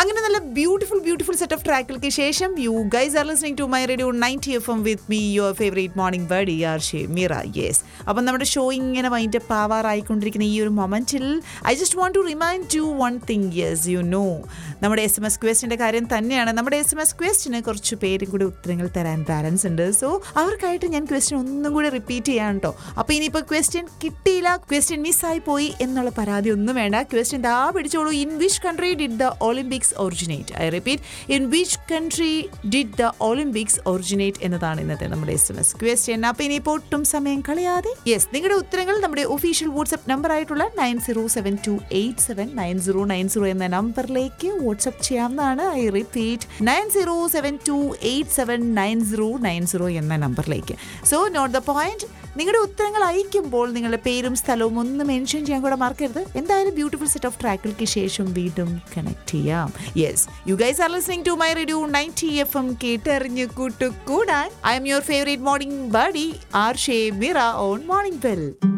അങ്ങനെ നല്ല beautiful beautiful set of ട്രാക്കുകൾക്ക് ശേഷം you guys are listening to my radio ninety F M with me your favourite morning bird R Shameera yes അപ്പം നമ്മുടെ show ഇങ്ങനെ wind പാവാറായിക്കൊണ്ടിരിക്കുന്ന ഈ ഒരു മൊമെന്റിൽ I just want to remind you one thing yes you know നമ്മുടെ S M S ക്വസ്റ്റിൻ്റെ കാര്യം തന്നെയാണ് നമ്മുടെ എസ് എം എസ് ക്വസ്റ്റിന് കുറച്ച് പേരും കൂടി ഉത്തരങ്ങൾ തരാൻ ബാലൻസ് ഉണ്ട് സോ അവർക്കായിട്ട് ഞാൻ ക്വസ്റ്റ്യൻ ഒന്നും കൂടി റിപ്പീറ്റ് ചെയ്യാൻ കേട്ടോ അപ്പോൾ ഇനിയിപ്പോൾ ക്വസ്റ്റ്യൻ കിട്ടിയില്ല ക്വസ്റ്റ്യൻ മിസ്സായി പോയി എന്നുള്ള പരാതി ഒന്നും വേണ്ട ക്വസ്റ്റ്യൻ ദാ പിടിച്ചോളൂ in which country did the Olympics originate I repeat in which country did the Olympics originate എന്നതാണ് ഇന്നത്തെ നമ്മുടെ എസ് എം എസ് ക്വസ്റ്റ്യൻ അപ്പോൾ ഇനിയിപ്പോൾ ഒട്ടും സമയം കളയാതെ യെസ് നിങ്ങളുടെ ഉത്തരങ്ങൾ നമ്മുടെ ഒഫീഷ്യൽ വാട്സ്ആപ്പ് നമ്പർ ആയിട്ടുള്ള nine zero seven two eight seven nine zero nine zero എന്ന നമ്പറിലേക്ക് വാട്സ്ആപ്പ് ചെയ്യാവുന്നതാണ് I repeat nine zero seven two eight seven nine zero nine zero എന്ന നമ്പറിലേക്ക് സോ നോട്ട് ദ പോയിന്റ് നിങ്ങളുടെ ഉത്തരങ്ങൾ അയക്കുമ്പോൾ നിങ്ങളുടെ പേരും സ്ഥലവും ഒന്ന് മെൻഷൻ ചെയ്യാൻ കൂടെ മറക്കരുത് എന്തായാലും ബ്യൂട്ടിഫുൾ സെറ്റ് ഓഫ് ട്രാക്കുകൾക്ക് ശേഷം വീണ്ടും കണക്ട് ചെയ്യാം yes you guys are listening to my radio ninety F M കേട്ടറിഞ്ഞ് കൂട്ടുകൂടാൻ I am your favourite morning buddy R Shameera on morning bell